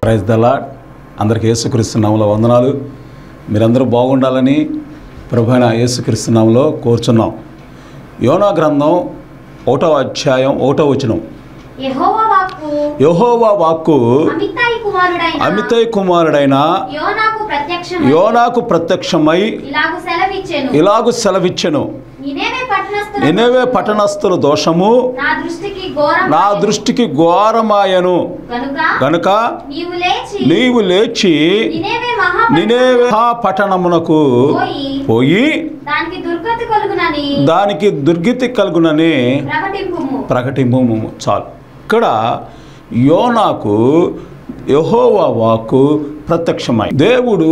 Praise దలా అందరికి యేసుక్రీస్తు నామములో వందనాలు మీరందరూ బాగుండాలని ప్రభైన యేసుక్రీస్తు నామములో కోరుచున్నాం యోనా గ్రంథం ఒకటో అధ్యాయం ఒకటో వచనం యెహోవా వాక్కు యెహోవా వాక్కు అమిత్తాయి కుమారుడైన అమితయ్ కుమారుడైన యోనాకు ప్రత్యక్షం యోనాకు ప్రత్యక్షమై ఇలాగు సెలవిచ్చెను ఇలాగు సెలవిచ్చెను నినేవే పట్టణస్థుల నినేవే పట్టణస్థుల దోషము నా దృష్టికి ఘోరం నా దృష్టికి ఘోరమాయను గనుక గనుక నీవు లేచి నీవు లేచి నినేవే మహా నినేవే పట్టణమునకు పోయి పోయి దానికి దుర్గతి కలుగునని దానికి దుర్గతి కలుగునని ప్రకటింపుము ప్రకటింపు చాలు ఇక్కడ యోనాకు యెహోవా వాక్కు ప్రత్యక్షమై దేవుడు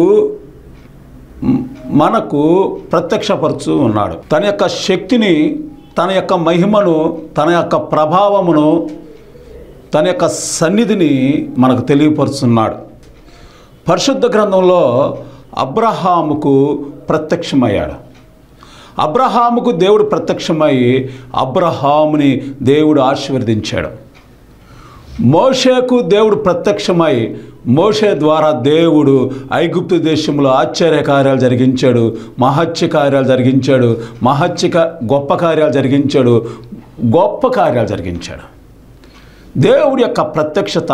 మ్, మనకు ప్రత్యక్షపరచు ఉన్నాడు తన యొక్క శక్తిని తన యొక్క మహిమను తన యొక్క ప్రభావమును తన యొక్క సన్నిధిని మనకు తెలియపరుచున్నాడు పరిశుద్ధ గ్రంథంలో అబ్రహాముకు ప్రత్యక్షమయ్యాడు అబ్రహాముకు దేవుడు ప్రత్యక్షమై అబ్రహాముని దేవుడు ఆశీర్వదించాడు మోషేకు దేవుడు ప్రత్యక్షమై మోషే ద్వారా దేవుడు ఐగుప్తు దేశంలో ఆశ్చర్య కార్యాలు జరిగించాడు మహత్య కార్యాలు జరిగించాడు మహత్య గొప్ప కార్యాలు జరిగించాడు గొప్ప కార్యాలు జరిగించాడు దేవుడి యొక్క ప్రత్యక్షత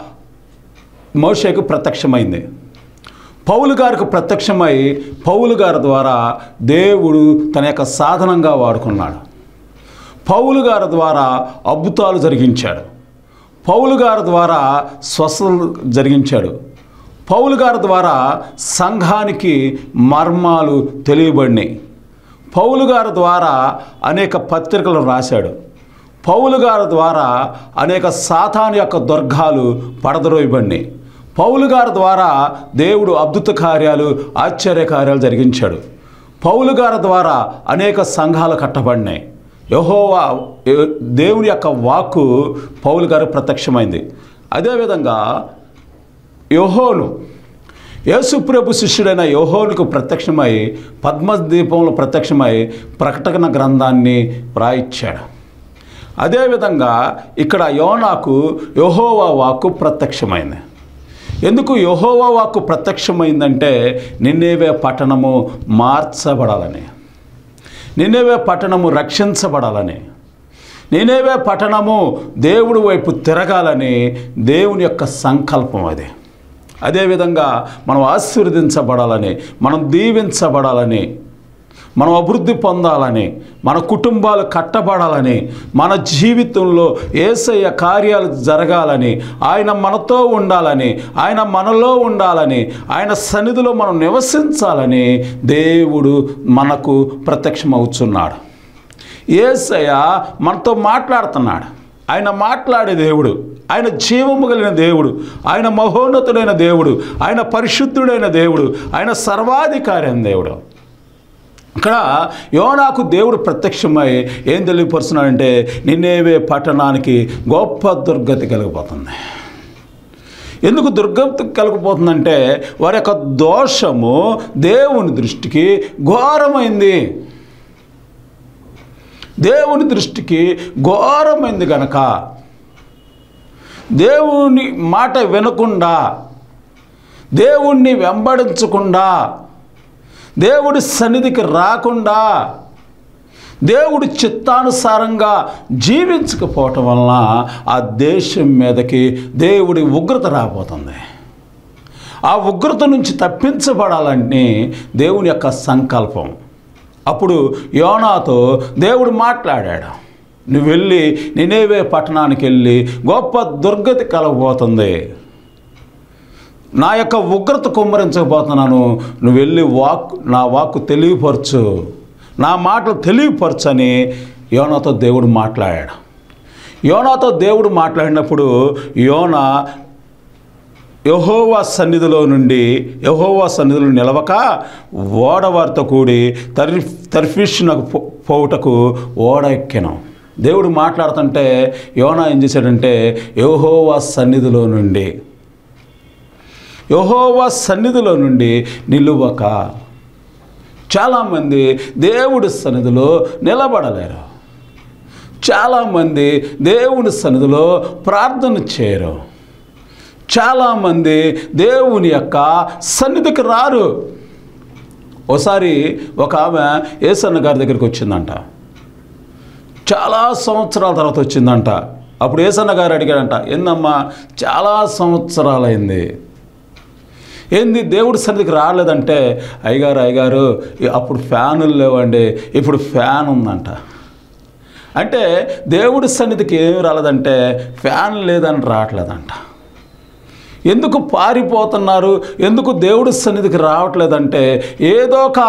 మోషేకు ప్రత్యక్షమైంది పౌలు గారికి ప్రత్యక్షమై పౌలు గారి ద్వారా దేవుడు తన యొక్క సాధనంగా వాడుకున్నాడు పౌలు గారి ద్వారా అద్భుతాలు జరిగించాడు పౌలు గారి ద్వారా స్వస్థలు జరిగించాడు పౌలు గారి ద్వారా సంఘానికి మర్మాలు తెలియబడినాయి పౌలు గారి ద్వారా అనేక పత్రికలు రాశాడు పౌలు గారి ద్వారా అనేక సాతాను యొక్క దుర్గాలు పడదరోయబడినాయి పౌలు గారి ద్వారా దేవుడు అద్భుత కార్యాలు ఆశ్చర్య కార్యాలు జరిగించాడు పౌలు గారి ద్వారా అనేక సంఘాలు కట్టబడినాయి యహోవా దేవుని యొక్క వాక్కు పౌలు గారు ప్రత్యక్షమైంది అదేవిధంగా యోహోను యేసుప్రభు శిష్యుడైన యోహోనుకు ప్రత్యక్షమై పద్మదీపంలో ప్రత్యక్షమై ప్రకటన గ్రంథాన్ని వ్రాయిచ్చాడు అదేవిధంగా ఇక్కడ యోనాకు యహోవా వాక్కు ప్రత్యక్షమైంది ఎందుకు యహోవా వాక్కు ప్రత్యక్షమైందంటే నిన్నేవే పట్టణము మార్చబడాలని నినేవే పట్టణము రక్షించబడాలని నినేవే పట్టణము దేవుడి వైపు తిరగాలని దేవుని యొక్క సంకల్పం అది అదేవిధంగా మనం ఆశీర్వదించబడాలని మనం దీవించబడాలని మనం అభివృద్ధి పొందాలని మన కుటుంబాలు కట్టబడాలని మన జీవితంలో ఏసయ్య కార్యాలు జరగాలని ఆయన మనతో ఉండాలని ఆయన మనలో ఉండాలని ఆయన సన్నిధిలో మనం నివసించాలని దేవుడు మనకు ప్రత్యక్షమవుతున్నాడు ఏసయ్య మనతో మాట్లాడుతున్నాడు ఆయన మాట్లాడే దేవుడు ఆయన జీవము కలిగిన దేవుడు ఆయన మహోన్నతుడైన దేవుడు ఆయన పరిశుద్ధుడైన దేవుడు ఆయన సర్వాధికారి అయిన దేవుడు ఇక్కడ యోనాకు దేవుడు ప్రత్యక్షమై ఏం తెలియపరుస్తున్నాడంటే నిన్నేవే పట్టణానికి గొప్ప దుర్గతి కలిగిపోతుంది ఎందుకు దుర్గతి కలిగిపోతుందంటే వారి యొక్క దోషము దేవుని దృష్టికి ఘోరమైంది దేవుని దృష్టికి ఘోరమైంది గనక దేవుని మాట వినకుండా దేవుణ్ణి వెంబడించకుండా దేవుడి సన్నిధికి రాకుండా దేవుడి చిత్తానుసారంగా జీవించకపోవటం వలన ఆ దేశం మీదకి దేవుడి ఉగ్రత రాబోతుంది ఆ ఉగ్రత నుంచి తప్పించబడాలని దేవుని యొక్క సంకల్పం అప్పుడు యోనాతో దేవుడు మాట్లాడాడు నువ్వు వెళ్ళి నినేవే పట్టణానికి వెళ్ళి గొప్ప దుర్గతి కలగబోతుంది నా యొక్క ఉగ్రత కుమ్మరించకపోతున్నాను నువ్వు వెళ్ళి వాక్ నా వాక్కు తెలియపరచు నా మాటలు తెలియపరచని యోనాతో దేవుడు మాట్లాడాడు యోనాతో దేవుడు మాట్లాడినప్పుడు యోన యహోవా సన్నిధిలో నుండి యహోవా సన్నిధిలో నిలవక ఓడవారితో కూడి తరి తర్ఫిష్నకు పో- పోవుటకు ఓడ ఎక్కాను దేవుడు మాట్లాడుతుంటే యోనా ఏం చేశాడంటే యహోవా సన్నిధిలో నుండి యహోవా సన్నిధిలో నుండి నిలువక చాలామంది దేవుడి సన్నిధిలో నిలబడలేరు చాలామంది దేవుని సన్నిధిలో ప్రార్థన చేయరు చాలామంది దేవుని యొక్క సన్నిధికి రారు ఒకసారి ఒక ఆమె ఏసన్న గారి దగ్గరికి వచ్చిందంట చాలా సంవత్సరాల తర్వాత వచ్చిందంట అప్పుడు ఏసన్న గారు అడిగాడంట ఏందమ్మా చాలా సంవత్సరాలైంది ఏంది దేవుడి సన్నిధికి రాలేదంటే అయ్యగారు అయ్యగారు ఈ- అప్పుడు ఫ్యానులు లేవండి ఇప్పుడు ఫ్యాన్ ఉందంట అంటే దేవుడి సన్నిధికి ఏమి రాలేదంటే ఫ్యాన్ లేదని రావట్లేదంట ఎందుకు పారిపోతున్నారు ఎందుకు దేవుడి సన్నిధికి రావట్లేదంటే ఏదో ఒక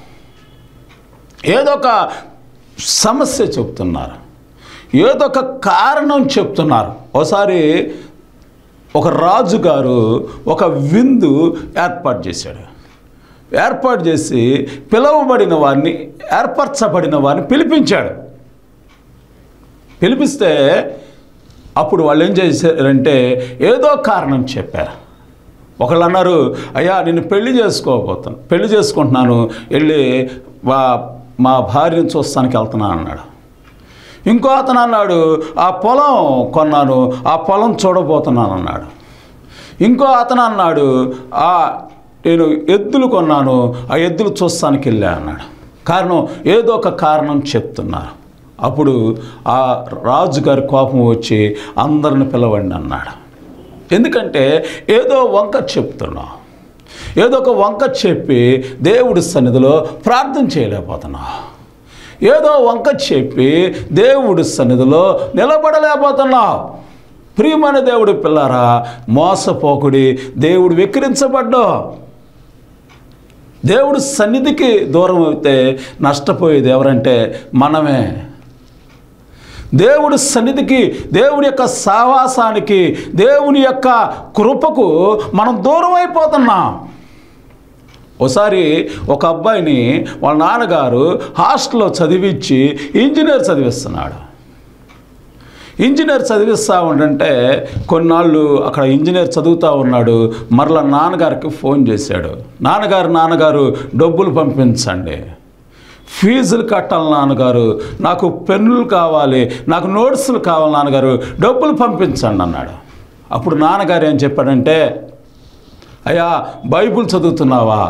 ఏదో ఒక సమస్య చెప్తున్నారు ఏదో ఒక కారణం చెప్తున్నారు ఒకసారి ఒక రాజుగారు ఒక విందు ఏర్పాటు చేశాడు ఏర్పాటు చేసి పిలువబడిన వారిని ఏర్పరచబడిన వారిని పిలిపించాడు పిలిపిస్తే అప్పుడు వాళ్ళు ఏం చేశారంటే ఏదో కారణం చెప్పారు ఒకళ్ళు అన్నారు అయ్యా నేను పెళ్లి చేసుకోబోతాను పెళ్లి చేసుకుంటున్నాను వెళ్ళి మా మా భార్యను చూస్తానికి వెళ్తున్నాను అన్నాడు ఇంకో అతను అన్నాడు ఆ పొలం కొన్నాను ఆ పొలం చూడబోతున్నాను అన్నాడు ఇంకో అతను అన్నాడు ఆ నేను ఎద్దులు కొన్నాను ఆ ఎద్దులు చూస్తానికి వెళ్ళా అన్నాడు కారణం ఏదో ఒక కారణం చెప్తున్నారు అప్పుడు ఆ రాజుగారి కోపం వచ్చి అందరిని పిలవండి అన్నాడు ఎందుకంటే ఏదో వంక చెప్తున్నావు ఏదో ఒక వంక చెప్పి దేవుడి సన్నిధిలో ప్రార్థన చేయలేకపోతున్నావు ఏదో వంక చెప్పి దేవుడి సన్నిధిలో నిలబడలేకపోతున్నావు ప్రియమైన దేవుడి పిల్లారా మోసపోకుడి దేవుడు వెక్కిరించబడ్డా దేవుడు సన్నిధికి దూరం అయితే నష్టపోయేది ఎవరంటే మనమే దేవుడి సన్నిధికి దేవుని యొక్క సావాసానికి దేవుని యొక్క కృపకు మనం దూరం అయిపోతున్నాం ఒకసారి ఒక అబ్బాయిని వాళ్ళ నాన్నగారు హాస్టల్లో చదివించి ఇంజనీర్ చదివిస్తున్నాడు ఇంజనీర్ చదివిస్తా ఉండంటే కొన్నాళ్ళు అక్కడ ఇంజనీర్ చదువుతూ ఉన్నాడు మరలా నాన్నగారికి ఫోన్ చేశాడు నాన్నగారు నాన్నగారు డబ్బులు పంపించండి ఫీజులు కట్టాలి నాన్నగారు నాకు పెన్నులు కావాలి నాకు నోట్సులు కావాలి నాన్నగారు డబ్బులు పంపించండి అన్నాడు అప్పుడు నాన్నగారు ఏం చెప్పాడంటే అయ్యా బైబుల్ చదువుతున్నావా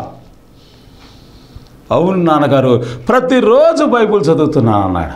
అవును నాన్నగారు ప్రతిరోజు బైబుల్ చదువుతున్నాను అన్నాడు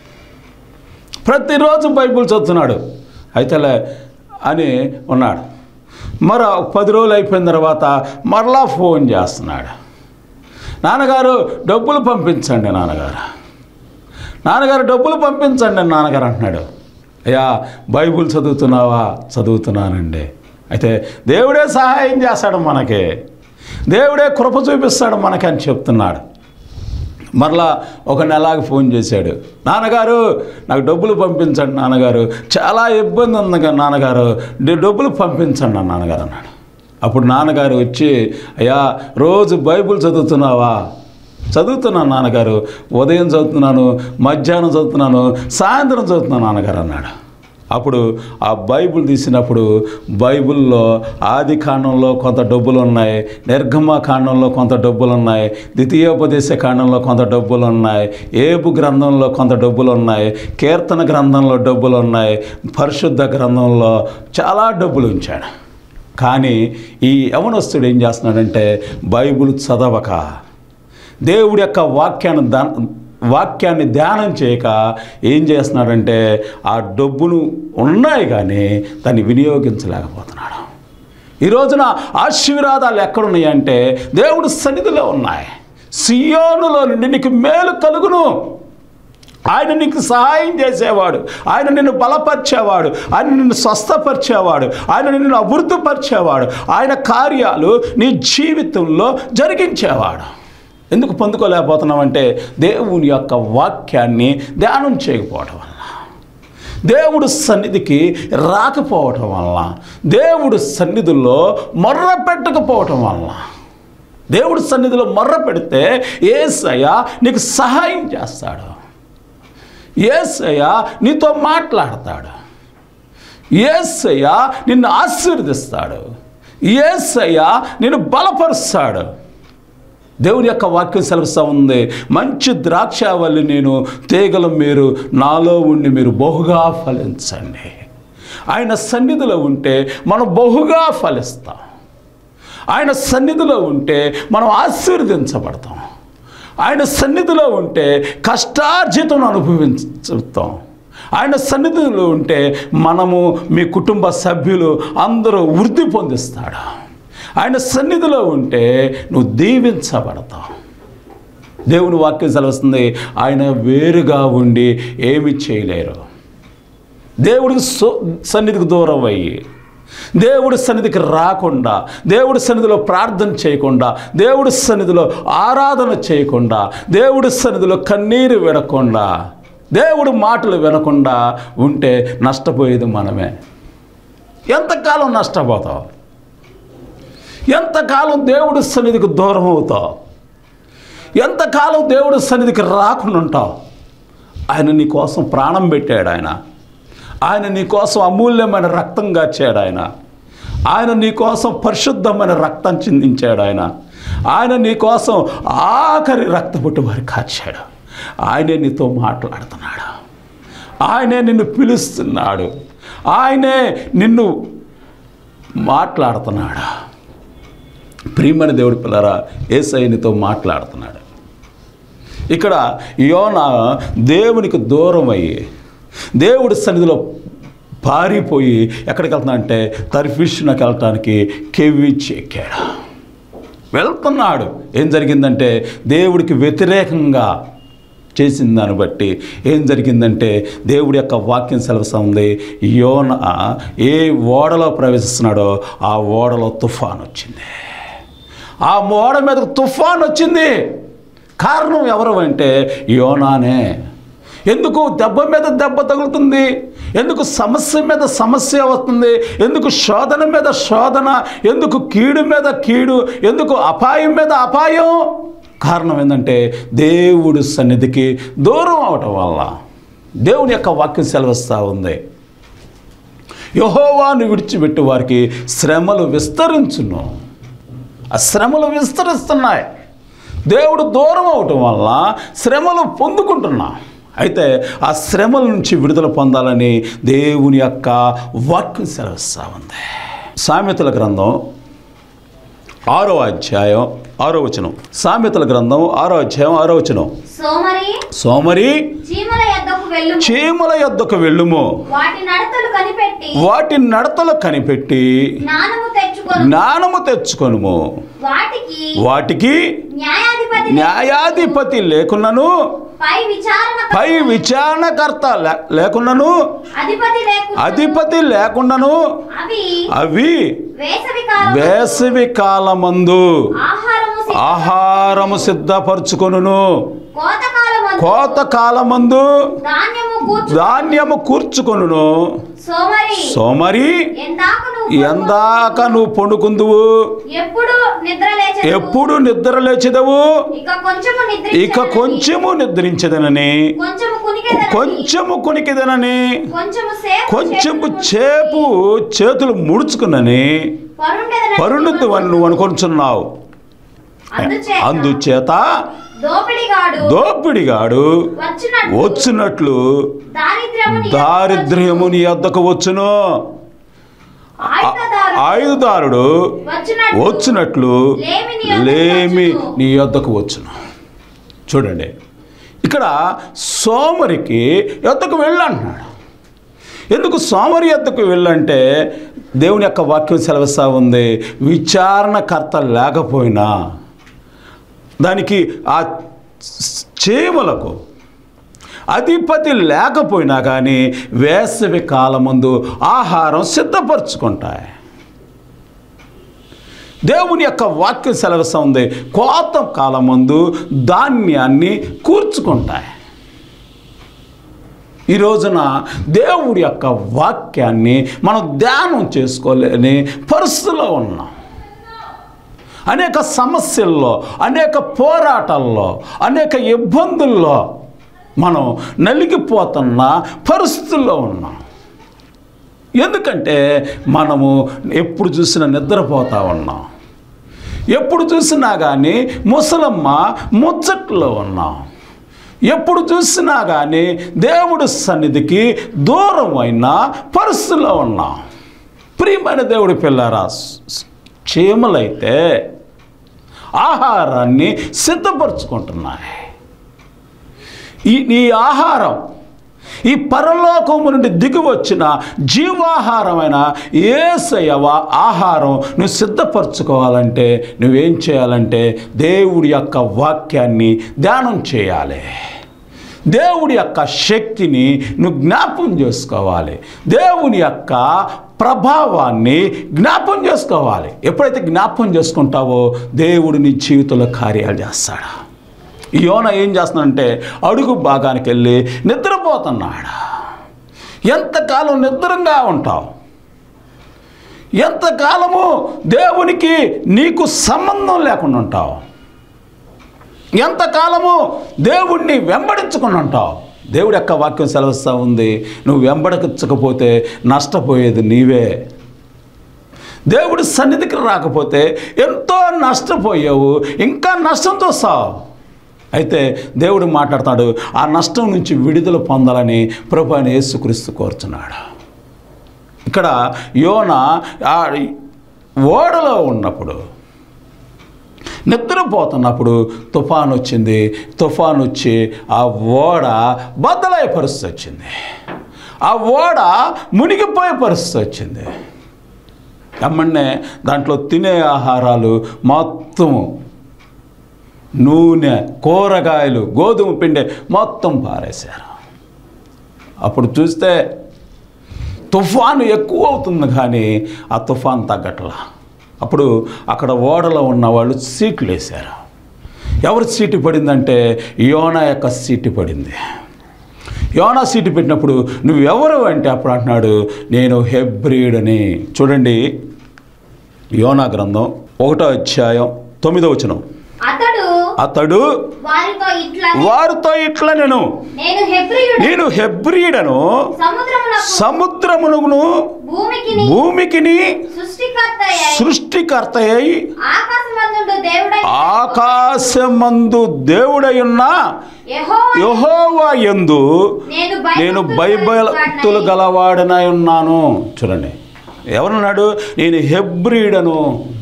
ప్రతిరోజు బైబుల్ చదువుతున్నాడు అయితేలే అని ఉన్నాడు మరో పది రోజులు అయిపోయిన తర్వాత మరలా ఫోన్ చేస్తున్నాడు నాన్నగారు డబ్బులు పంపించండి నాన్నగారు నాన్నగారు డబ్బులు పంపించండి అని నాన్నగారు అంటున్నాడు అయ్యా బైబుల్ చదువుతున్నావా చదువుతున్నానండి అయితే దేవుడే సహాయం చేస్తాడు మనకి దేవుడే కృప చూపిస్తాడు మనకి అని చెప్తున్నాడు మరలా ఒక నెలాకి ఫోన్ చేశాడు నాన్నగారు నాకు డబ్బులు పంపించండి నాన్నగారు చాలా ఇబ్బంది ఉంది కదా నాన్నగారు డి- డబ్బులు పంపించండి నా నాన్నగారు అన్నాడు అప్పుడు నాన్నగారు వచ్చి అయ్యా రోజు బైబిల్ చదువుతున్నావా చదువుతున్నాను నాన్నగారు ఉదయం చదువుతున్నాను మధ్యాహ్నం చదువుతున్నాను సాయంత్రం చదువుతున్నాను నాన్నగారు అన్నాడు అప్పుడు ఆ బైబిల్ తీసినప్పుడు బైబిల్లో ఆది కాండంలో కొంత డబ్బులు ఉన్నాయి నిర్గమ కాండంలో కొంత డబ్బులు ఉన్నాయి ద్వితీయోపదేశ కాండంలో కొంత డబ్బులు ఉన్నాయి ఏబు గ్రంథంలో కొంత డబ్బులు ఉన్నాయి కీర్తన గ్రంథంలో డబ్బులు ఉన్నాయి పరిశుద్ధ గ్రంథంలో చాలా డబ్బులు ఉంచాడు కానీ ఈ యవనస్తుడు ఏం చేస్తున్నాడంటే బైబిల్ చదవక దేవుడి యొక్క వాక్యాన్ని దా వాక్యాన్ని ధ్యానం చేయక ఏం చేస్తున్నాడంటే ఆ డబ్బులు ఉన్నాయి కానీ దాన్ని వినియోగించలేకపోతున్నాడు ఈ రోజున ఆశీర్వాదాలు ఎక్కడున్నాయంటే దేవుడి సన్నిధిలో ఉన్నాయి సియోనులో నుండి నీకు మేలు కలుగును ఆయన నీకు సహాయం చేసేవాడు ఆయన నిన్ను బలపరిచేవాడు ఆయన నిన్ను స్వస్థపరిచేవాడు ఆయన నిన్ను అభివృద్ధిపరిచేవాడు ఆయన కార్యాలు నీ జీవితంలో జరిగించేవాడు ఎందుకు పొందుకోలేకపోతున్నామంటే దేవుని యొక్క వాక్యాన్ని ధ్యానం చేయకపోవడం వల్ల దేవుడు సన్నిధికి రాకపోవటం వల్ల దేవుడు సన్నిధిలో మొర్ర పెట్టకపోవటం వల్ల దేవుడి సన్నిధిలో మొర్ర పెడితే ఏసయ్య నీకు సహాయం చేస్తాడు ఏసయ్య నీతో మాట్లాడతాడు ఏసయ్య నిన్ను ఆశీర్దిస్తాడు ఏసయ్య నిన్ను బలపరుస్తాడు దేవుని యొక్క వాక్యం సెలవుస్తూ ఉంది మంచి ద్రాక్షావల్లి నేను తీగలు మీరు నాలో ఉండి మీరు బహుగా ఫలించండి ఆయన సన్నిధిలో ఉంటే మనం బహుగా ఫలిస్తాం ఆయన సన్నిధిలో ఉంటే మనం ఆశీర్వదించబడతాం ఆయన సన్నిధిలో ఉంటే కష్టార్జితం అనుభవించుతాం ఆయన సన్నిధిలో ఉంటే మనము మీ కుటుంబ సభ్యులు అందరూ వృద్ధి పొందిస్తాడు ఆయన సన్నిధిలో ఉంటే నువ్వు దీవించబడతావు దేవుని వాక్యం సెలవుస్తుంది ఆయన వేరుగా ఉండి ఏమి చేయలేరు దేవుడికి సో సన్నిధికి దూరం అయ్యి దేవుడి సన్నిధికి రాకుండా దేవుడి సన్నిధిలో ప్రార్థన చేయకుండా దేవుడి సన్నిధిలో ఆరాధన చేయకుండా దేవుడి సన్నిధిలో కన్నీరు వినకుండా దేవుడి మాటలు వినకుండా ఉంటే నష్టపోయేది మనమే ఎంతకాలం నష్టపోతావు ఎంతకాలం దేవుడి సన్నిధికి దూరం అవుతావు ఎంతకాలం దేవుడి సన్నిధికి రాకుండా ఉంటావు ఆయన నీ కోసం ప్రాణం పెట్టాడు ఆయన ఆయన నీ కోసం అమూల్యమైన రక్తం గార్చాడు ఆయన ఆయన నీ కోసం పరిశుద్ధమైన రక్తం చిందించాడు ఆయన ఆయన నీ కోసం ఆఖరి రక్తపుట్టు వారి కాచాడు ఆయనే నీతో మాట్లాడుతున్నాడు ఆయనే నిన్ను పిలుస్తున్నాడు ఆయనే నిన్ను మాట్లాడుతున్నాడు ప్రియమైన దేవుడి పిల్లరా ఏసైనితో మాట్లాడుతున్నాడు ఇక్కడ యోన దేవునికి దూరం అయ్యి దేవుడి సన్నిధిలో పారిపోయి ఎక్కడికి వెళ్తున్నా అంటే తర్ఫిష్నకి వెళ్ళటానికి కెవ్విచ్చి ఎక్కాడు వెళ్తున్నాడు ఏం జరిగిందంటే దేవుడికి వ్యతిరేకంగా చేసిన దాన్ని బట్టి ఏం జరిగిందంటే దేవుడి యొక్క వాక్యం సెలవుస్తుంది యోన ఏ ఓడలో ప్రవేశిస్తున్నాడో ఆ ఓడలో తుఫాన్ వచ్చింది ఆ ఓడ మీదకు తుఫాన్ వచ్చింది కారణం ఎవరు అంటే యోనానే ఎందుకు దెబ్బ మీద దెబ్బ తగులుతుంది ఎందుకు సమస్య మీద సమస్య వస్తుంది ఎందుకు శోధన మీద శోధన ఎందుకు కీడు మీద కీడు ఎందుకు అపాయం మీద అపాయం కారణం ఏంటంటే దేవుడి సన్నిధికి దూరం అవటం వల్ల దేవుని యొక్క వాక్యం సెలవిస్తూ ఉంది యహోవాను విడిచిపెట్టి వారికి శ్రమలు విస్తరించును ఆ శ్రమలు విస్తరిస్తున్నాయి దేవుడు దూరం అవటం వల్ల శ్రమలు పొందుకుంటున్నా అయితే ఆ శ్రమల నుంచి విడుదల పొందాలని దేవుని యొక్క వాక్యం సెలవిస్తూ ఉంది సామెతల గ్రంథం ఆరో అధ్యాయం ఆరో వచనం సామెతల గ్రంథం ఆరో అధ్యాయం ఆరో వచనం సోమరి సోమరి చీమల యొద్దకు వెళ్ళు చీమల యొద్దకు వెళ్ళుము వాటి నడతలు కనిపెట్టి వాటి నడతలు కనిపెట్టి జ్ఞానము తెచ్చుకొని జ్ఞానము తెచ్చుకొనుము వాటికి వాటికి న్యాయాధిపతి న్యాయాధిపతి లేకున్నను పై విచారణ పై విచారణకర్త లే- లేకున్నను అధిపతి లేకుండా అధిపతి లేకుండాను అవి అవి వేసవి కాలం వేసవి కాలమందు ఆహారము సిద్ధ- ఆహారము సిద్ధపరచుకొనును కోత కాలమందు కోత కాలమందు ధాన్యము కూర్చు ధాన్యము కూర్చుకొనును సోమరి సోమరి ఎందాక నువ్వు ఎందాక నువ్వు పండుకుందువు ఎప్పుడు నిద్ర లేచదు ఎప్పుడు నిద్ర లేచెదవు ఇక కొంచెము నిద్ర ఇక కొంచెము నిద్రించదనని కొంచెము కునికెదనని కొంచెము కొనికిదనని కొంచెము సేపు కొంచెము చేపు చేతులు ముడుచుకున్నని పరుండెదనని పరుణుద్దు అని నువ్వు అనుకొంచున్నావు అందుచేత అందుచేత దోపిడిగాడు దోపిడిగాడు వచ్చినట్టు వచ్చినట్లు దారిద్ర్యము నీ దారిద్ర్యము నీ వద్దకు వచ్చును ఆయుధదారు ఆయుధారుడు వచ్చినట్టు వచ్చినట్లు లేమి నీ యొద్దకు లేమి వచ్చును. నీ యొద్దకు వచ్చును చూడండి ఇక్కడ సోమరికి యొద్దకు వెళ్ళంటున్నాడు ఎందుకు సోమరి యొద్దకు వెళ్ళంటే దేవుని యొక్క వాక్యం సెలవిస్తా ఉంది విచారణకర్త లేకపోయినా దానికి ఆ చీమలకు అధిపతి లేకపోయినా కానీ వేసవి కాలమందు ఆహారం సిద్ధపరచుకుంటాయి దేవుని యొక్క వాక్యం సెలవిస్తూ ఉంది కోత కాలమందు ధాన్యాన్ని కూర్చుకుంటాయి ఈ రోజున దేవుడి యొక్క వాక్యాన్ని మనం ధ్యానం చేసుకోలేని పరిస్థితిలో ఉన్నాం అనేక సమస్యల్లో అనేక పోరాటాల్లో అనేక ఇబ్బందుల్లో మనం నలిగిపోతున్న పరిస్థితుల్లో ఉన్నాం ఎందుకంటే మనము ఎప్పుడు చూసినా నిద్రపోతా ఉన్నాం ఎప్పుడు చూసినా కానీ ముసలమ్మ ముచ్చట్లో ఉన్నాం ఎప్పుడు చూసినా కానీ దేవుడి సన్నిధికి దూరం అయిన పరిస్థితిలో ఉన్నాం ప్రియమైన దేవుడి పిల్లారా చీమలైతే ఆహారాన్ని సిద్ధపరచుకుంటున్నాయి ఈ ఈ ఆహారం ఈ పరలోకము నుండి దిగి వచ్చిన జీవాహారమైన ఏసయవ ఆహారం నువ్వు సిద్ధపరచుకోవాలంటే నువ్వేం చేయాలంటే దేవుడి యొక్క వాక్యాన్ని ధ్యానం చేయాలి దేవుడి యొక్క శక్తిని నువ్వు జ్ఞాపం చేసుకోవాలి దేవుని యొక్క ప్రభావాన్ని జ్ఞాపం చేసుకోవాలి ఎప్పుడైతే జ్ఞాపం చేసుకుంటావో దేవుడు నీ జీవితంలో కార్యాలు చేస్తాడు ఈ యోన ఏం చేస్తున్నాడంటే అడుగు భాగానికి వెళ్ళి నిద్రపోతున్నాడు ఎంతకాలం నిద్రంగా ఉంటావు ఎంతకాలము దేవునికి నీకు సంబంధం లేకుండా ఉంటావు ఎంతకాలము దేవుణ్ణి వెంబడించుకుని ఉంటావు దేవుడి యొక్క వాక్యం సెలవిస్తూ ఉంది నువ్వు వెంబడించకపోతే నష్టపోయేది నీవే దేవుడి సన్నిధికి రాకపోతే ఎంతో నష్టపోయావు ఇంకా నష్టం చూస్తావు అయితే దేవుడు మాట్లాడతాడు ఆ నష్టం నుంచి విడుదల పొందాలని ప్రభు ఆయన యేసుక్రీస్తు కోరుచున్నాడు ఇక్కడ యోన ఆ ఓడలో ఉన్నప్పుడు నిద్రపోతున్నప్పుడు తుఫాన్ వచ్చింది తుఫాన్ వచ్చి ఆ ఓడ బద్దలయ్యే పరిస్థితి వచ్చింది ఆ ఓడ మునిగిపోయే పరిస్థితి వచ్చింది ఎమ్మన్నే దాంట్లో తినే ఆహారాలు మొత్తము నూనె కూరగాయలు గోధుమ పిండి మొత్తం పారేశారు అప్పుడు చూస్తే తుఫాను ఎక్కువ అవుతుంది కానీ ఆ తుఫాన్ తగ్గట్లా అప్పుడు అక్కడ ఓడలో ఉన్న వాళ్ళు సీట్లు వేశారు ఎవరి సీటు పడిందంటే యోనా యొక్క సీటు పడింది యోనా సీటు పెట్టినప్పుడు నువ్వెవరు అంటే అప్పుడు అంటున్నాడు నేను హెబ్రియుడని చూడండి యోనా గ్రంథం ఒకటో అధ్యాయం తొమ్మిదో వచనం అతడు అతడు వారితో ఇట్లా వారితో ఇట్లా నేను నేను హెబ్రియుడు నేను హెబ్రియుడను సముద్రమునకు సముద్రమును భూమికి భూమికిని సృష్టికర్త సృష్టికర్త అయి ఆకాశమందుండు దేవుడై ఆకాశమందు దేవుడయున్న యెహోవా యహోవా ఎందు నేను నేను భయభక్తులు గలవాడనై ఉన్నాను చూడండి ఎవరున్నాడు నేను హెబ్రియుడను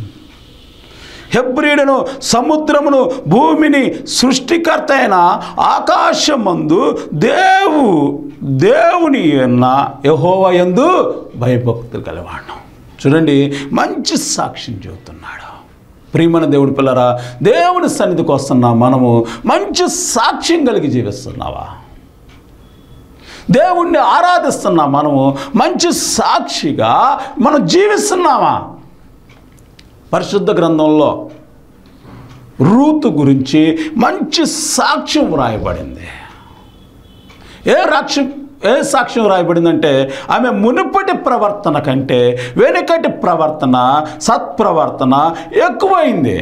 హెబ్రియుడను సముద్రమును భూమిని సృష్టికర్త అయిన ఆకాశమందు దేవు దేవుని అన్న యహోవా ఎందు భయభక్తులు గలవాడు చూడండి మంచి సాక్ష్యం చెబుతున్నాడు ప్రియమైన దేవుడి పిల్లరా దేవుని సన్నిధికి వస్తున్నా మనము మంచి సాక్ష్యం కలిగి జీవిస్తున్నావా దేవుణ్ణి ఆరాధిస్తున్నా మనము మంచి సాక్షిగా మనం జీవిస్తున్నామా పరిశుద్ధ గ్రంథంలో రూతు గురించి మంచి సాక్ష్యం వ్రాయబడింది ఏ రాక్ష్యం ఏ సాక్ష్యం రాయబడిందంటే ఆమె మునుపటి ప్రవర్తన కంటే వెనుకటి ప్రవర్తన సత్ప్రవర్తన ఎక్కువైంది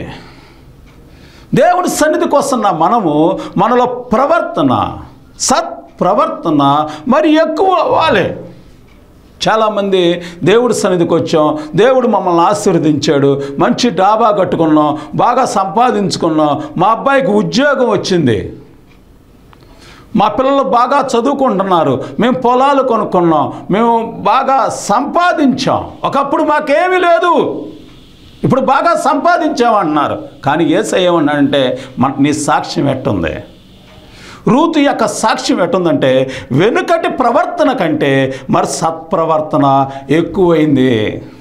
దేవుడి సన్నిధికి వస్తున్న మనము మనలో ప్రవర్తన సత్ప్రవర్తన మరి ఎక్కువ అవ్వాలి చాలామంది దేవుడి సన్నిధికి వచ్చాం దేవుడు మమ్మల్ని ఆశీర్వదించాడు మంచి డాబా కట్టుకున్నాం బాగా సంపాదించుకున్నాం మా అబ్బాయికి ఉద్యోగం వచ్చింది మా పిల్లలు బాగా చదువుకుంటున్నారు మేము పొలాలు కొనుక్కున్నాం మేము బాగా సంపాదించాం ఒకప్పుడు మాకేమీ లేదు ఇప్పుడు బాగా సంపాదించామంటున్నారు కానీ ఏసై ఏమన్నాడంటే మన నీ సాక్ష్యం ఎట్టుంది రూతు యొక్క సాక్ష్యం ఎట్టుందంటే వెనుకటి ప్రవర్తన కంటే మరి సత్ప్రవర్తన ఎక్కువైంది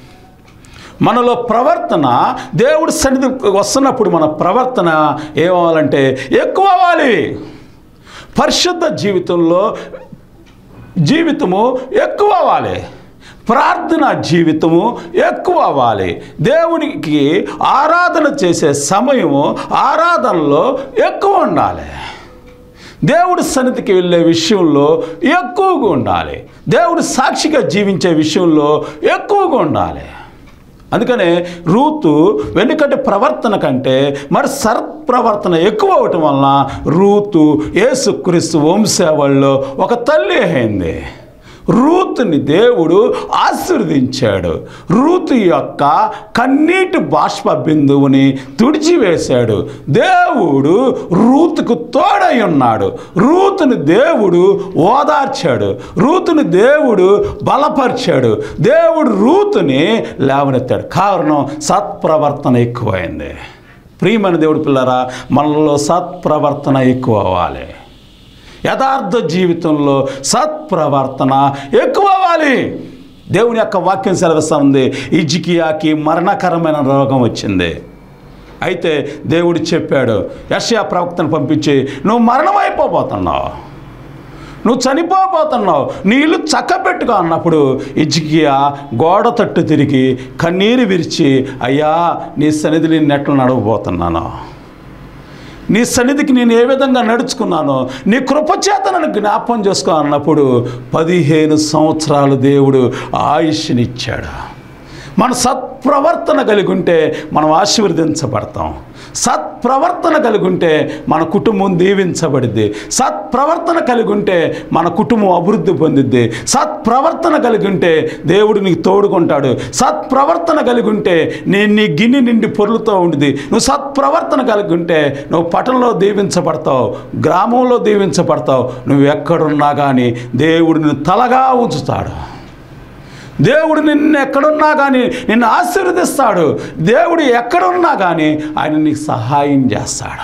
మనలో ప్రవర్తన దేవుడి సన్నిధి వస్తున్నప్పుడు మన ప్రవర్తన ఏమవ్వాలంటే ఎక్కువ అవ్వాలి పరిశుద్ధ జీవితంలో జీవితము ఎక్కువ అవ్వాలి ప్రార్థన జీవితము ఎక్కువ అవ్వాలి దేవునికి ఆరాధన చేసే సమయము ఆరాధనలో ఎక్కువ ఉండాలి దేవుడి సన్నిధికి వెళ్ళే విషయంలో ఎక్కువగా ఉండాలి దేవుడి సాక్షిగా జీవించే విషయంలో ఎక్కువగా ఉండాలి అందుకనే రూతు వెనుకటి ప్రవర్తన కంటే మరి సత్ప్రవర్తన ఎక్కువ అవటం వలన రూతు యేసుక్రీస్తు వంశావళిలో ఒక తల్లి అయింది రూతుని దేవుడు ఆశీర్వదించాడు రూతుని దేవుడు ఆశీర్వదించాడు రూతు యొక్క కన్నీటి బాష్ప బిందువుని తుడిచివేశాడు దేవుడు రూతుకు తోడై ఉన్నాడు రూతుని దేవుడు ఓదార్చాడు రూతుని దేవుడు బలపరిచాడు దేవుడు రూతుని లేవనెత్తాడు కారణం సత్ప్రవర్తన ఎక్కువైంది ప్రియమైన దేవుడు పిల్లరా మనలో సత్ప్రవర్తన ఎక్కువ అవ్వాలి యథార్థ జీవితంలో సత్ప్రవర్తన ఎక్కువ అవ్వాలి దేవుని యొక్క వాక్యం సెలవిస్తా ఉంది ఇజికియాకి మరణకరమైన రోగం వచ్చింది అయితే దేవుడు చెప్పాడు యషయా ప్రవక్తను పంపించి నువ్వు మరణమైపోబోతున్నావు నువ్వు చనిపోబోతున్నావు నీ ఇల్లు చక్కబెట్టుకో అన్నప్పుడు ఇజికియా గోడ తట్టు తిరిగి కన్నీరు విరిచి అయ్యా నీ సన్నిధి నేను నెట్లు నడవబోతున్నాను నీ సన్నిధికి నేను ఏ విధంగా నడుచుకున్నానో నీ కృపచేత నన్ను జ్ఞాపం చేసుకో అన్నప్పుడు పదిహేను సంవత్సరాలు దేవుడు ఆయుష్నిచ్చాడు మన సత్ప్రవర్తన కలిగి ఉంటే మనం ఆశీర్వదించబడతాం సత్ప్రవర్తన కలిగి ఉంటే మన కుటుంబం దీవించబడిద్ది సత్ప్రవర్తన కలిగి ఉంటే మన కుటుంబం అభివృద్ధి పొందిద్ది సత్ప్రవర్తన కలిగి ఉంటే దేవుడు నీకు తోడుకుంటాడు సత్ప్రవర్తన కలిగి ఉంటే నేను నీ గిన్నె నిండి పొరులుతో ఉండిది నువ్వు సత్ప్రవర్తన కలిగి ఉంటే నువ్వు పట్టణంలో దీవించబడతావు గ్రామంలో దీవించబడతావు నువ్వు ఎక్కడున్నా కానీ దేవుడు నిన్ను తలగా ఉంచుతాడు దేవుడు నిన్ను ఎక్కడున్నా కానీ నిన్ను ఆశీర్వదిస్తాడు దేవుడు ఎక్కడున్నా కానీ ఆయన నీకు సహాయం చేస్తాడు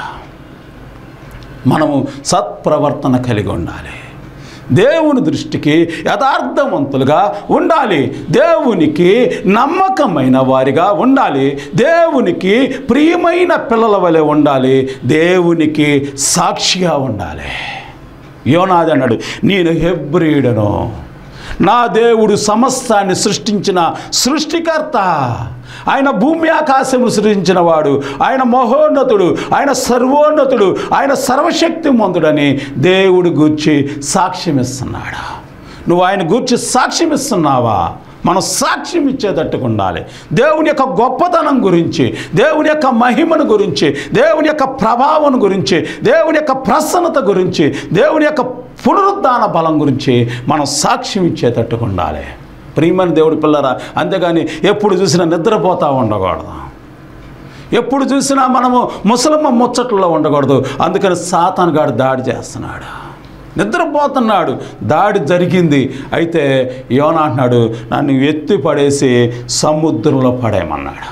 మనము సత్ప్రవర్తన కలిగి ఉండాలి దేవుని దృష్టికి యథార్థవంతులుగా ఉండాలి దేవునికి నమ్మకమైన వారిగా ఉండాలి దేవునికి ప్రియమైన పిల్లల వలె ఉండాలి దేవునికి సాక్షిగా ఉండాలి యోనాది అన్నాడు నేను హెబ్రీడను నా దేవుడు సమస్తాన్ని సృష్టించిన సృష్టికర్త ఆయన భూమి ఆకాశము సృష్టించిన వాడు ఆయన మహోన్నతుడు ఆయన సర్వోన్నతుడు ఆయన సర్వశక్తిమంతుడని దేవుడు గూర్చి సాక్ష్యం ఇస్తున్నాడు నువ్వు ఆయన గూర్చి సాక్ష్యం ఇస్తున్నావా మనం సాక్ష్యం ఇచ్చేటట్టుగా ఉండాలి దేవుని యొక్క గొప్పతనం గురించి దేవుని యొక్క మహిమను గురించి దేవుని యొక్క ప్రభావం గురించి దేవుని యొక్క ప్రసన్నత గురించి దేవుని యొక్క పునరుద్ధాన బలం గురించి మనం సాక్ష్యం ఇచ్చేటట్టుగా ఉండాలి ప్రియమైన దేవుడి పిల్లరా అంతేగాని ఎప్పుడు చూసినా నిద్రపోతూ ఉండకూడదు ఎప్పుడు చూసినా మనము ముసలమ్మ ముచ్చట్లో ఉండకూడదు అందుకని సాతాను గాడు దాడి చేస్తున్నాడు నిద్రపోతున్నాడు దాడి జరిగింది అయితే యోన అంటున్నాడు నన్ను ఎత్తి పడేసి సముద్రంలో పడేయమన్నాడు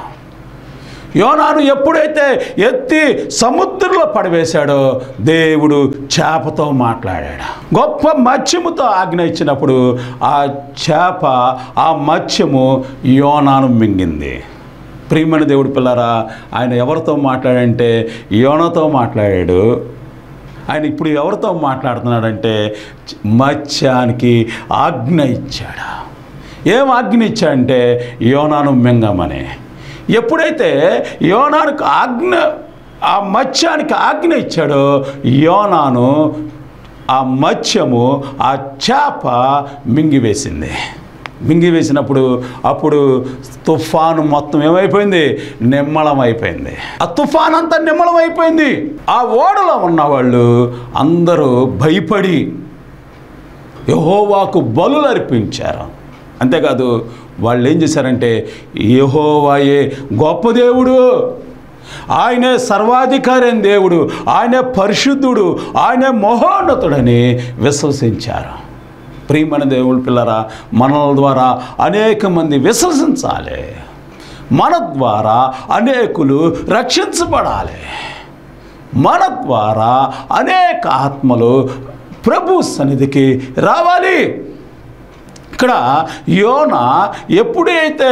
యోనాను ఎప్పుడైతే ఎత్తి సముద్రంలో పడవేశాడో దేవుడు చేపతో మాట్లాడాడు గొప్ప మత్స్యముతో ఆజ్ఞ ఇచ్చినప్పుడు ఆ చేప ఆ మత్స్యము యోనాను మింగింది ప్రియమైన దేవుడి పిల్లరా ఆయన ఎవరితో మాట్లాడంటే యోనతో మాట్లాడాడు ఆయన ఇప్పుడు ఎవరితో మాట్లాడుతున్నాడంటే మత్స్యానికి ఆజ్ఞ ఇచ్చాడు ఏం ఆజ్ఞ ఇచ్చాడంటే యోనాను మింగమని ఎప్పుడైతే యోనానికి ఆజ్ఞ ఆ మత్స్యానికి ఆజ్ఞ ఇచ్చాడో యోనాను ఆ మత్స్యము ఆ చేప మింగివేసింది మింగివేసినప్పుడు అప్పుడు తుఫాను మొత్తం ఏమైపోయింది నిమ్మళం అయిపోయింది ఆ తుఫాన్ అంతా నిమ్మళం అయిపోయింది ఆ ఓడలో ఉన్నవాళ్ళు అందరూ భయపడి యహోవాకు బలులు అర్పించారు అంతేకాదు వాళ్ళు ఏం చేశారంటే యహోవాయే గొప్ప దేవుడు ఆయనే సర్వాధికారి అయిన దేవుడు ఆయనే పరిశుద్ధుడు ఆయనే మహోన్నతుడని విశ్వసించారు ప్రియమైన దేవుడు పిల్లరా మనల ద్వారా అనేక మంది విశ్వసించాలి మన ద్వారా అనేకులు రక్షించబడాలి మన ద్వారా అనేక ఆత్మలు ప్రభు సన్నిధికి రావాలి ఇక్కడ యోన ఎప్పుడైతే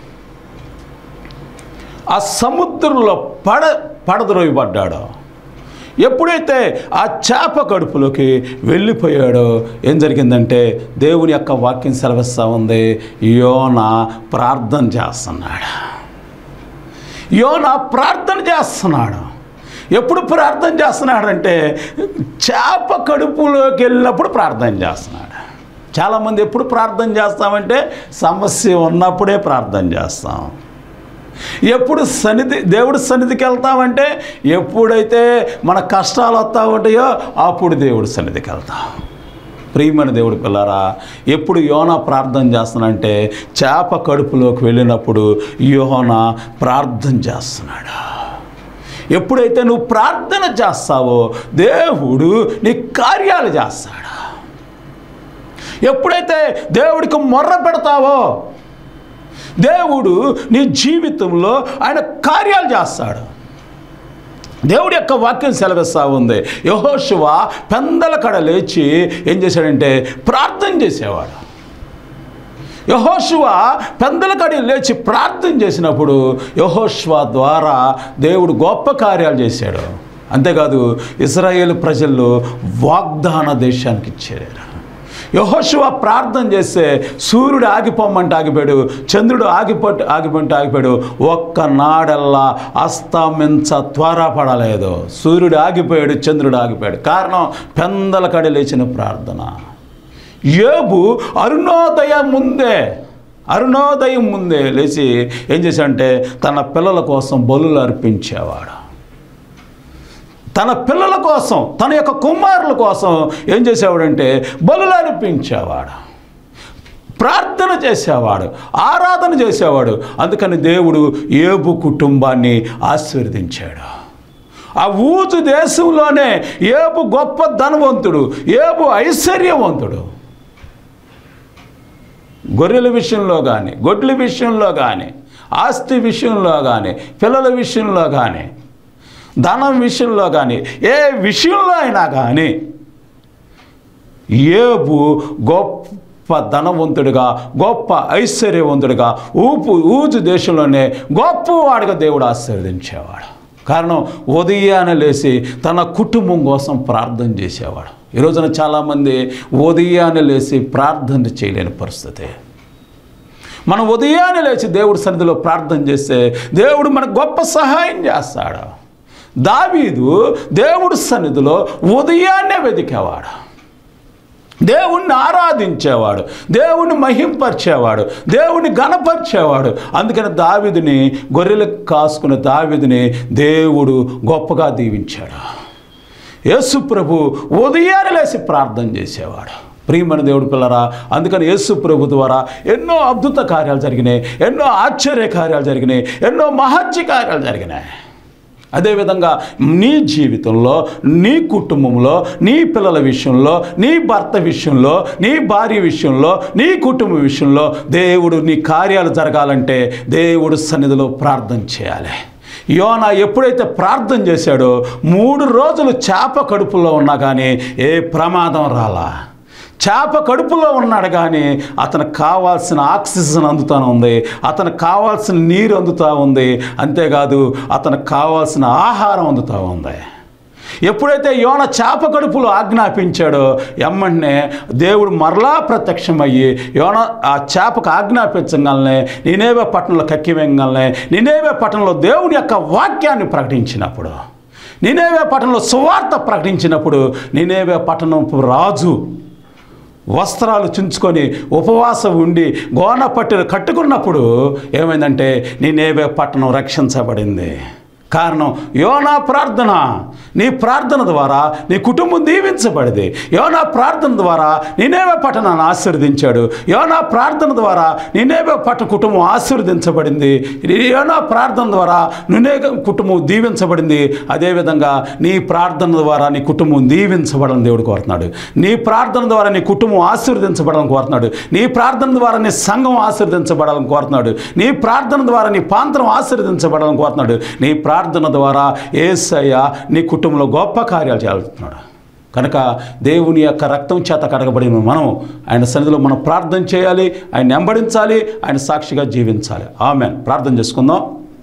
ఆ సముద్రంలో పడ పడద్రోయబడ్డాడో ఎప్పుడైతే ఆ చేప కడుపులోకి వెళ్ళిపోయాడో ఏం జరిగిందంటే దేవుని యొక్క వాక్యం సెలవిస్తూ ఉంది యోన ప్రార్థన చేస్తున్నాడు యోన ప్రార్థన చేస్తున్నాడు ఎప్పుడు ప్రార్థన చేస్తున్నాడంటే చేప కడుపులోకి వెళ్ళినప్పుడు ప్రార్థన చేస్తున్నాడు చాలామంది ఎప్పుడు ప్రార్థన చేస్తామంటే సమస్య ఉన్నప్పుడే ప్రార్థన చేస్తాం ఎప్పుడు సన్నిధి దేవుడి సన్నిధికి వెళ్తామంటే ఎప్పుడైతే మన కష్టాలు వస్తూ ఉంటాయో అప్పుడు దేవుడి సన్నిధికి వెళ్తాం ప్రియమైన దేవుడి పిల్లారా ఎప్పుడు యోన ప్రార్థన చేస్తానంటే చేప కడుపులోకి వెళ్ళినప్పుడు యోన ప్రార్థన చేస్తున్నాడు ఎప్పుడైతే నువ్వు ప్రార్థన చేస్తావో దేవుడు నీ కార్యాలు చేస్తాడు ఎప్పుడైతే దేవుడికి మొర్ర పెడతావో దేవుడు నీ జీవితంలో ఆయన కార్యాలు చేస్తాడు దేవుడి యొక్క వాక్యం సెలవిస్తూ ఉంది యహోశివ పెందల కడ లేచి ఏం చేశాడంటే ప్రార్థన చేసేవాడు యహోశివ పెందల కడి లేచి ప్రార్థన చేసినప్పుడు యహోశివ ద్వారా దేవుడు గొప్ప కార్యాలు చేశాడు అంతేకాదు ఇస్రాయేల్ ప్రజలు వాగ్దాన దేశానికి ఇచ్చారు యహోశివ ప్రార్థన చేస్తే సూర్యుడు ఆగిపోమంటే ఆగిపోయాడు చంద్రుడు ఆగిపోట్ ఆగిపోంటే ఆగిపోయాడు ఒక్క నాడల్లా అస్తమించ త్వరపడలేదు సూర్యుడు ఆగిపోయాడు చంద్రుడు ఆగిపోయాడు కారణం పెందల కడి లేచిన ప్రార్థన ఏబు అరుణోదయం ముందే అరుణోదయం ముందే లేచి ఏం చేశాడంటే తన పిల్లల కోసం బలులు అర్పించేవాడు తన పిల్లల కోసం తన యొక్క కుమారుల కోసం ఏం చేసేవాడంటే బలులు అర్పించేవాడు ప్రార్థన చేసేవాడు ఆరాధన చేసేవాడు అందుకని దేవుడు ఏబు కుటుంబాన్ని ఆశీర్వదించాడు ఆ ఊజు దేశంలోనే ఏబు గొప్ప ధనవంతుడు ఏబు ఐశ్వర్యవంతుడు గొర్రెల విషయంలో కానీ గొడ్ల విషయంలో కానీ ఆస్తి విషయంలో కానీ పిల్లల విషయంలో కానీ ధనం విషయంలో కానీ ఏ విషయంలో అయినా కానీ ఏబు గొప్ప ధనవంతుడిగా గొప్ప ఐశ్వర్యవంతుడిగా ఊపు ఊజు దేశంలోనే గొప్పవాడిగా దేవుడు ఆశీర్వదించేవాడు కారణం ఉదయాన్నే లేచి తన కుటుంబం కోసం ప్రార్థన చేసేవాడు ఈ రోజున చాలామంది ఉదయాన్నే లేచి ప్రార్థన చేయలేని పరిస్థితి మనం ఉదయాన్నే లేచి దేవుడి సన్నిధిలో ప్రార్థన చేస్తే దేవుడు మనకు గొప్ప సహాయం చేస్తాడు దావీదు దేవుడి సన్నిధిలో ఉదయాన్నే వెతికేవాడు దేవుణ్ణి ఆరాధించేవాడు దేవుణ్ణి మహింపరిచేవాడు దేవుణ్ణి గణపరిచేవాడు అందుకని దావిదిని గొర్రెలకు కాసుకున్న దావిదిని దేవుడు గొప్పగా దీవించాడు యేసు ప్రభు ఉదయాన్నే లేచి ప్రార్థన చేసేవాడు ప్రియమైన దేవుడు పిల్లరా అందుకని యేసు ప్రభు ద్వారా ఎన్నో అద్భుత కార్యాలు జరిగినాయి ఎన్నో ఆశ్చర్య కార్యాలు జరిగినాయి ఎన్నో మహత్య కార్యాలు జరిగినాయి అదేవిధంగా నీ జీవితంలో నీ కుటుంబంలో నీ పిల్లల విషయంలో నీ భర్త విషయంలో నీ భార్య విషయంలో నీ కుటుంబ విషయంలో దేవుడు నీ కార్యాలు జరగాలంటే దేవుడు సన్నిధిలో ప్రార్థన చేయాలి యోన ఎప్పుడైతే ప్రార్థన చేశాడో మూడు రోజులు చేప కడుపులో ఉన్నా కానీ ఏ ప్రమాదం రాలా చేప కడుపులో ఉన్నాడు కానీ అతనికి కావాల్సిన ఆక్సిజన్ అందుతూ ఉంది అతనికి కావాల్సిన నీరు అందుతూ ఉంది అంతేకాదు అతనికి కావాల్సిన ఆహారం అందుతూ ఉంది ఎప్పుడైతే యోన చేప కడుపులో ఆజ్ఞాపించాడో ఎమ్మంటనే దేవుడు మరలా ప్రత్యక్షమయ్యి యోన ఆ చేపకు ఆజ్ఞాపించగలనే నేనేవే పట్టణంలో కక్కివేయగలనే నేనేవే పట్టణంలో దేవుని యొక్క వాక్యాన్ని ప్రకటించినప్పుడు నేనేవే పట్టణంలో సువార్త ప్రకటించినప్పుడు నేనేవే పట్టణం రాజు వస్త్రాలు చించుకొని ఉపవాసం ఉండి గోన పట్టులు కట్టుకున్నప్పుడు ఏమైందంటే నేనేవే పట్టణం రక్షించబడింది కారణం యోనా ప్రార్థన నీ ప్రార్థన ద్వారా నీ కుటుంబం దీవించబడింది యోనా ప్రార్థన ద్వారా నేనేవే పట్టణాన్ని ఆశీర్వదించాడు యోనా ప్రార్థన ద్వారా నేనేవే పట్ట కుటుంబం ఆశీర్వదించబడింది యోనా ప్రార్థన ద్వారా నునే కుటుంబం దీవించబడింది అదేవిధంగా నీ ప్రార్థన ద్వారా నీ కుటుంబం దీవించబడాలని దేవుడు కోరుతున్నాడు నీ ప్రార్థన ద్వారా నీ కుటుంబం ఆశీర్వదించబడాలని కోరుతున్నాడు నీ ప్రార్థన ద్వారా నీ సంఘం ఆశీర్వదించబడాలని కోరుతున్నాడు నీ ప్రార్థన ద్వారా నీ ప్రాంతం ఆశీర్వదించబడాలని కోరుతున్నాడు నీ ప్రార్థన ద్వారా ఏసయ్య నీ కుటుంబంలో గొప్ప కార్యాలు చేస్తున్నాడు కనుక దేవుని యొక్క రక్తం చేత కడగబడిన మనం ఆయన సన్నిధిలో మనం ప్రార్థన చేయాలి ఆయన వెంబడించాలి ఆయన సాక్షిగా జీవించాలి ఆమె ప్రార్థన చేసుకుందాం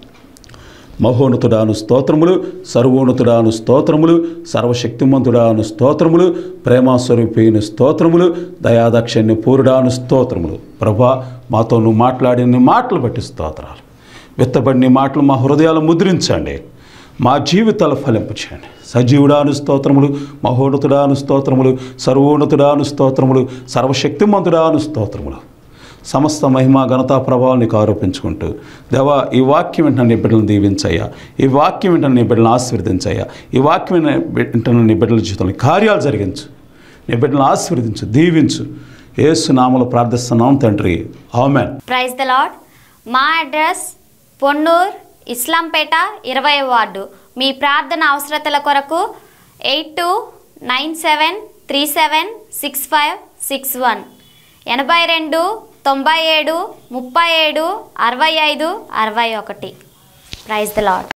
మహోన్నతుడాను స్తోత్రములు సర్వోన్నతుడాను స్తోత్రములు సర్వశక్తిమంతుడాను స్తోత్రములు ప్రేమాస్వరూపైన స్తోత్రములు దయాదక్షిణ్య పూరుడాను స్తోత్రములు ప్రభా మాతో నువ్వు మాట్లాడిన నీ మాటలు బట్టి స్తోత్రాలు విత్తబడిన మాటలు మా హృదయాలు ముద్రించండి మా జీవితాలు ఫలింపు చేయండి సజీవుడాను స్తోత్రములు మహోన్నతుడాను స్తోత్రములు సర్వోన్నతుడాను స్తోత్రములు సర్వశక్తిమంతుడాను స్తోత్రములు సమస్త మహిమ ఘనతా ప్రభావాలు నీకు ఆరోపించుకుంటూ దేవా ఈ వాక్యం వెంటనే నీ బిడ్డలను దీవించయ్యా ఈ వాక్యం వెంటనే నీ బిడ్డలను ఆశీర్వదించయ్యా ఈ వాక్యం వెంటనే నీ బిడ్డల జీవితంలో కార్యాలు జరిగించు నీ బిడ్డలను ఆశీర్వదించు దీవించు ఏసు నామలు ప్రార్థిస్తున్నాం తండ్రి ఆమెన్ ప్రైజ్ ద లాడ్ మా అడ్రస్ పొన్నూర్ ఇస్లాంపేట ఇరవై వార్డు మీ ప్రార్థన అవసరతల కొరకు eight two nine seven three seven six five six one ఎనభై రెండు తొంభై ఏడు ముప్పై ఏడు అరవై ఐదు అరవై ఒకటి ప్రైజ్ ద లాడ్